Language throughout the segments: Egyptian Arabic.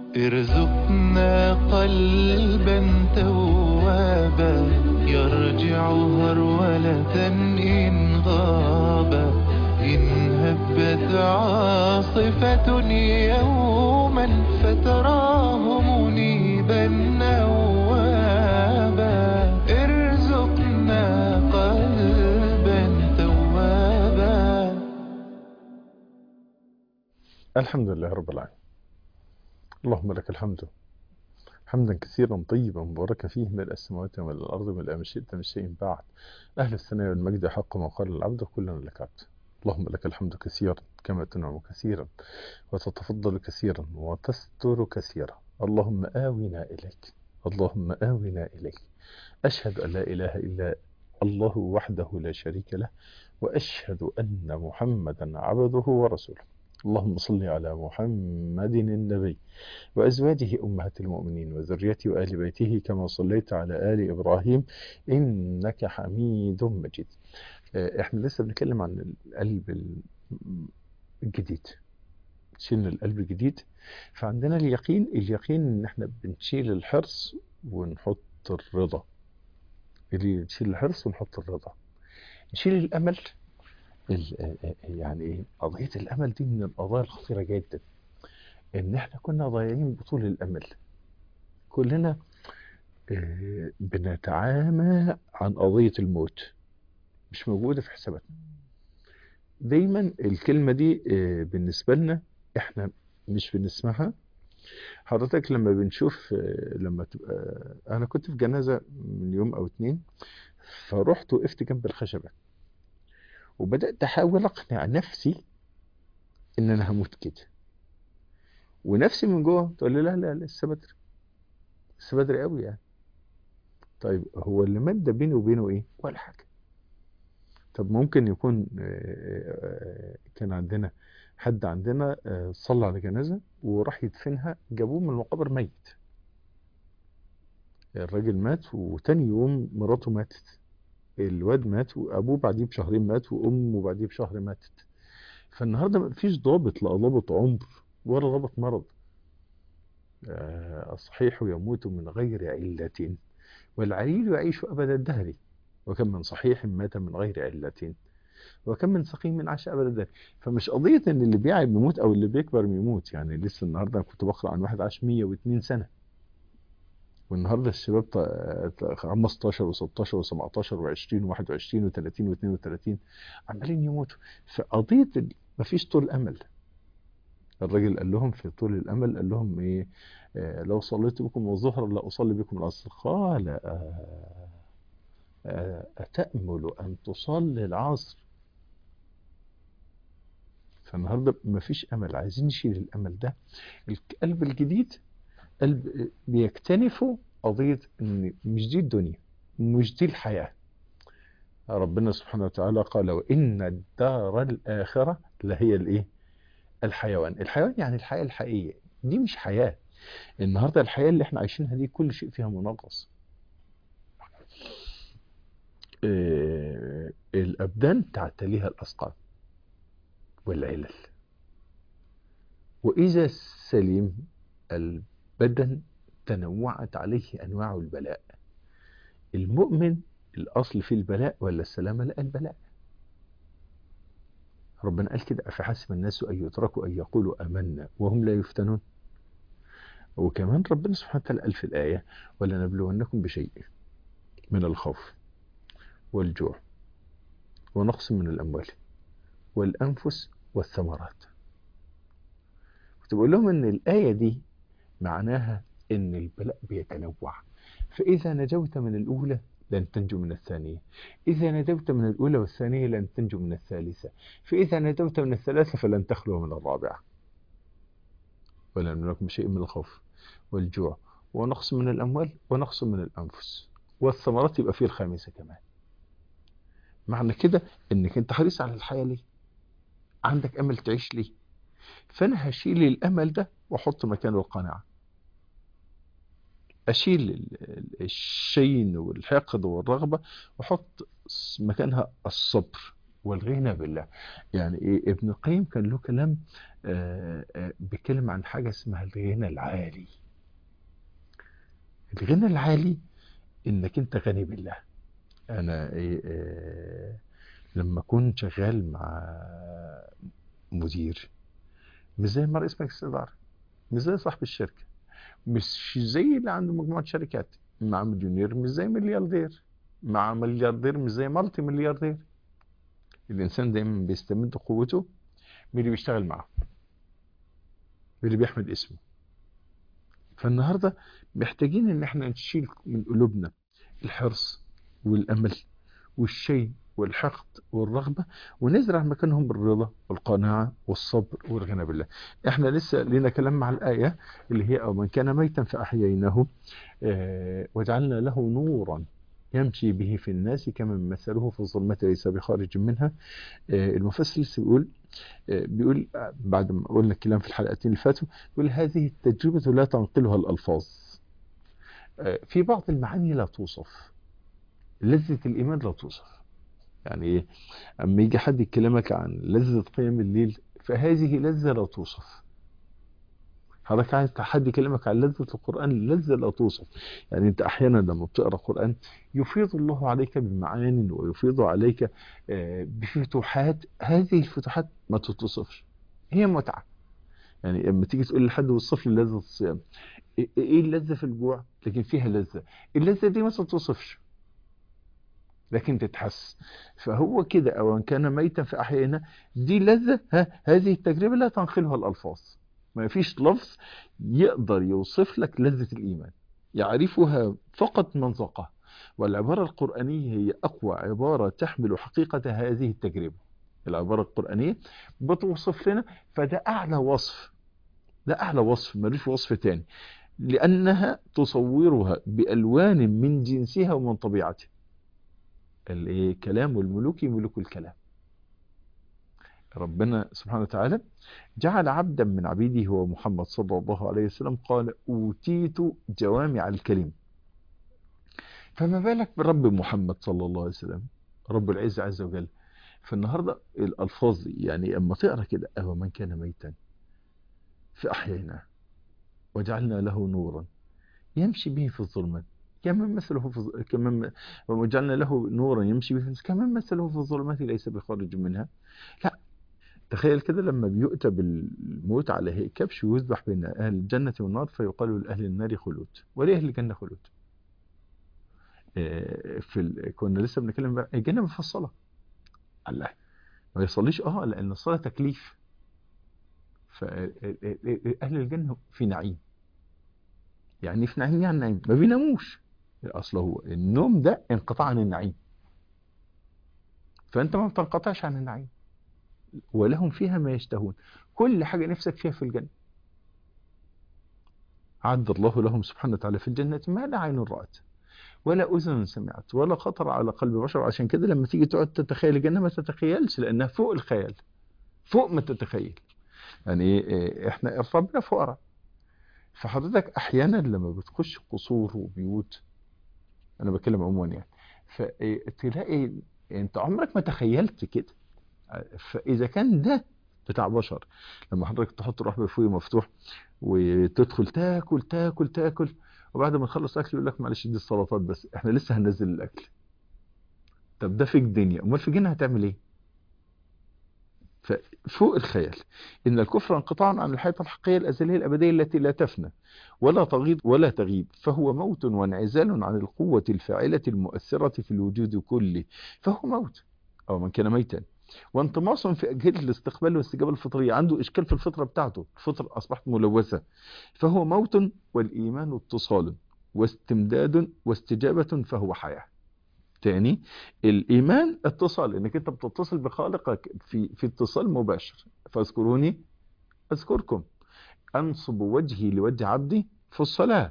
ارزقنا قلبا توابا يرجع هرولة إن غابا إن هبت عاصفة يوما فتراه منيبا نوابا ارزقنا قلبا توابا الحمد لله رب العالمين اللهم لك الحمد حمدا كثيرا طيبا مباركا فيه من السماوات ومن الأرض من ما شئت من شيء بعد أهل الثناء والمجد حق ما قال العبد كلنا لك عبد اللهم لك الحمد كثيرا كما تنعم كثيرا وتتفضل كثيرا وتستر كثيرا اللهم آونا إليك اللهم آونا إليك أشهد أن لا إله إلا الله وحده لا شريك له وأشهد أن محمدا عبده ورسوله اللهم صل على محمد النبي وأزواجه أمهات المؤمنين وذريته وآل بيته كما صليت على آل إبراهيم إنك حميد مجيد آه، احنا لسه بنتكلم عن القلب ال- الجديد شيلنا القلب الجديد فعندنا اليقين اليقين ان احنا بنشيل الحرص ونحط الرضا اللي نشيل الحرص ونحط الرضا نشيل الامل ال- آه، آه، يعني ايه قضيه الامل دي من القضايا الخطيره جدا ان احنا كنا ضايعين بطول الامل كلنا آه، بنتعامى عن قضيه الموت مش موجوده في حساباتنا دايما الكلمه دي آه، بالنسبه لنا احنا مش بنسمعها حضرتك لما بنشوف آه، لما تبقى انا كنت في جنازه من يوم او اتنين فرحت وقفت جنب الخشبه وبدات احاول اقنع نفسي ان انا هموت كده ونفسي من جوه تقول لي لا لا لسه بدري لسه بدري قوي يعني طيب هو اللي مات ده بيني وبينه ايه ولا حاجه طب ممكن يكون آه، آه، كان عندنا حد عندنا آه، صلى على جنازه وراح يدفنها جابوه من المقابر ميت الراجل مات وتاني يوم مراته ماتت الواد مات وابوه بعديه بشهرين مات وامه بعديه بشهر ماتت فالنهارده مفيش ضابط لا ضابط عمر ولا ضابط مرض آه، الصحيح يموت من غير علة والعليل يعيش أبد الدهر وكم من صحيح مات من غير علة وكم من سقيم عاش أبد الدهر فمش قضية إن اللي بيعي بيموت أو اللي بيكبر بيموت يعني لسه النهاردة أنا كنت بقرأ عن واحد عاش 102 سنة والنهارده الشباب ط- ط- 15 و16 و17 و20 و21 و30 و32 عمالين يموتوا فقضية ال- مفيش طول أمل الراجل قال لهم في طول الأمل قال لهم إيه آه، لو صليت بكم الظهر لا أصلي بكم العصر قال آه، آه، أتأمل أن تصلي العصر فالنهارده مفيش أمل عايزين نشيل الأمل ده القلب الجديد قلب بيكتنفوا قضية إن مش دي الدنيا مش دي الحياة ربنا سبحانه وتعالى قال وإن الدار الآخرة لهي الإيه؟ الحيوان الحيوان يعني الحياة الحقيقية دي مش حياة النهاردة الحياة اللي احنا عايشينها دي كل شيء فيها منغص آه، الأبدان تعتليها الأسقام والعلل وإذا السليم البدن تنوعت عليه أنواع البلاء المؤمن الأصل في البلاء ولا السلامة لا البلاء ربنا قال كده أفحسب الناس أن يتركوا أن يقولوا آمنا وهم لا يفتنون وكمان ربنا سبحانه وتعالى قال في الآية ولنبلونكم بشيء من الخوف والجوع ونقص من الأموال والأنفس والثمرات كنت بقول لهم إن الآية دي معناها إن البلاء بيتنوع فإذا نجوت من الأولى لن تنجو من الثانية إذا نجوت من الأولى والثانية لن تنجو من الثالثة فإذا نجوت من الثلاثة فلن تخلو من الرابعة ولنبلونكم شيء من الخوف والجوع ونقص من الأموال ونقص من الأنفس والثمرات يبقى فيه الخامسة كمان معنى كده انك انت حريص على الحياة ليه عندك امل تعيش ليه فانا هشيل الامل ده واحط مكانه القناعة اشيل ال- ال- الشين والحقد والرغبة واحط س- مكانها الصبر والغنى بالله يعني ايه ابن القيم كان له كلام آه، آه، بيتكلم عن حاجة اسمها الغنى العالي الغنى العالي انك انت غني بالله انا ايه آه، لما كنت شغال مع مدير مش زي ما رئيس مجلس الاداره مش زي صاحب الشركه مش زي اللي عنده مجموعه شركات مع مليونير مش زي ملياردير مع ملياردير مش زي مالتي ملياردير الانسان دايما بيستمد قوته من اللي بيشتغل معاه من اللي بيحمد اسمه فالنهارده محتاجين ان احنا نشيل من قلوبنا الحرص والامل والشيء والحقد والرغبه ونزرع مكانهم الرضا والقناعه والصبر والغنى بالله. احنا لسه لنا كلام مع الايه اللي هي او من كان ميتا فاحييناه آه، وجعلنا له نورا يمشي به في الناس كمن مثله في الظلمة ليس بخارج منها آه، المفسر لسه بيقول آه، بيقول آه، بعد ما قلنا الكلام في الحلقتين اللي فاتوا بيقول هذه التجربة لا تنقلها الألفاظ آه، في بعض المعاني لا توصف لذة الإيمان لا توصف يعني إيه أما يجي حد يكلمك عن لذة قيام الليل فهذه لذة لا توصف حضرتك عايز حد يكلمك عن لذة القرآن لذة لا توصف يعني انت احيانا لما بتقرا قرآن يفيض الله عليك بمعان ويفيض عليك آه، بفتوحات هذه الفتوحات ما تتوصفش هي متعة يعني لما تيجي تقول لحد وصف لي لذة الصيام ايه إيه اللذة في الجوع لكن فيها لذة اللذة دي ما تتوصفش لكن تتحس فهو كده او ان كان ميتا فاحيينا دي لذة ها هذه التجربة لا تنقلها الالفاظ ما فيش لفظ يقدر يوصف لك لذة الإيمان يعرفها فقط من ذاقها والعبارة القرآنية هي أقوى عبارة تحمل حقيقة هذه التجربة العبارة القرآنية بتوصف لنا فده أعلى وصف ده أعلى وصف ملوش وصف تاني لأنها تصورها بألوان من جنسها ومن طبيعتها الكلام الملوك ملوك الكلام ربنا سبحانه وتعالى جعل عبدا من عبيده هو محمد صلى الله عليه وسلم قال أوتيت جوامع الكلم فما بالك برب محمد صلى الله عليه وسلم رب العزة عز وجل فالنهاردة الألفاظ دي يعني أما تقرأ كده أهو من كان ميتا فأحييناه وجعلنا له نورا يمشي به في الظلمات كمن مثله في كمن وجعلنا له نورا يمشي به في كمن مثله في الظلمات ليس بخارج منها لا تخيل كده لما بيؤتى بالموت على هيئة كبش ويذبح بين أهل الجنة والنار فيقال لأهل النار خلود ولأهل الجنة خلود آه، في ال... كنا لسه بنتكلم بقى الجنة مفصلة الله ما يصليش اه لأن الصلاة تكليف فأهل الجنة في نعيم يعني في نعيم يعني نعيم ما بيناموش أصل هو النوم ده انقطاع عن النعيم فأنت ما بتنقطعش عن النعيم ولهم فيها ما يشتهون كل حاجة نفسك فيها في الجنة عد الله لهم سبحانه وتعالى في الجنة ما لا عين رأت ولا أذن سمعت ولا خطر على قلب بشر عشان كده لما تيجي تقعد تتخيل الجنة ما تتخيلش لأنها فوق الخيال فوق ما تتخيل يعني إيه احنا ربنا فقراء فحضرتك احيانا لما بتخش قصور وبيوت انا بتكلم عموما يعني فتلاقي انت عمرك ما تخيلت كده فاذا كان ده بتاع بشر لما حضرتك تحط روح بفوي مفتوح وتدخل تاكل تاكل تاكل وبعد ما تخلص اكل يقول لك معلش دي السلطات بس احنا لسه هننزل الاكل طب ده في الدنيا امال في الجنه هتعمل ايه فوق الخيال إن الكفر انقطاع عن الحياة الحقيقية الأزلية الأبدية التي لا تفنى ولا تغيض ولا تغيب فهو موت وانعزال عن القوة الفاعلة المؤثرة في الوجود كله فهو موت أو من كان ميتا وانطماس في أجهزة الاستقبال والاستجابة الفطرية عنده إشكال في الفطرة بتاعته الفطرة أصبحت ملوثة فهو موت والإيمان اتصال واستمداد واستجابة فهو حياة تاني الايمان اتصال انك انت بتتصل بخالقك في في اتصال مباشر فاذكروني اذكركم انصب وجهي لوجه عبدي في الصلاه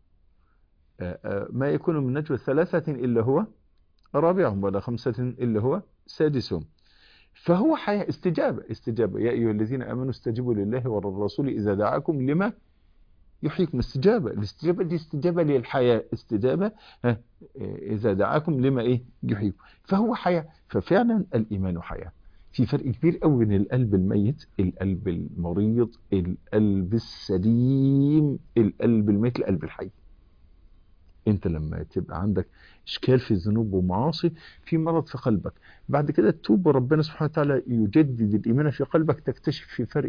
ما يكون من نجوى ثلاثه الا هو رابعهم ولا خمسه الا هو سادسهم فهو حياه استجابه استجابه يا ايها الذين امنوا استجيبوا لله وللرسول اذا دعاكم لما يحييكم استجابة الاستجابة دي استجابة للحياة استجابة ها إذا دعاكم لما إيه يحييكم فهو حياة ففعلا الإيمان حياة في فرق كبير قوي بين القلب الميت القلب المريض القلب السليم القلب الميت القلب الحي انت لما تبقى عندك اشكال في الذنوب ومعاصي في مرض في قلبك بعد كده تتوب وربنا سبحانه وتعالى يجدد الايمان في قلبك تكتشف في فرق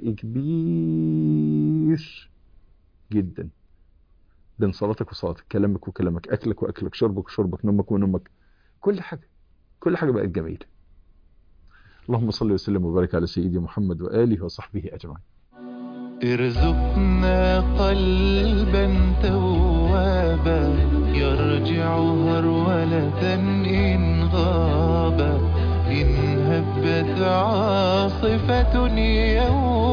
كبير جدا بين صلاتك وصلاتك كلامك وكلامك اكلك واكلك شربك وشربك نومك ونومك كل حاجه كل حاجه بقت جميله اللهم صل وسلم وبارك على سيدي محمد واله وصحبه اجمعين ارزقنا قلبا توابا يرجع هرولة إن غابا إن هبت عاصفة يوم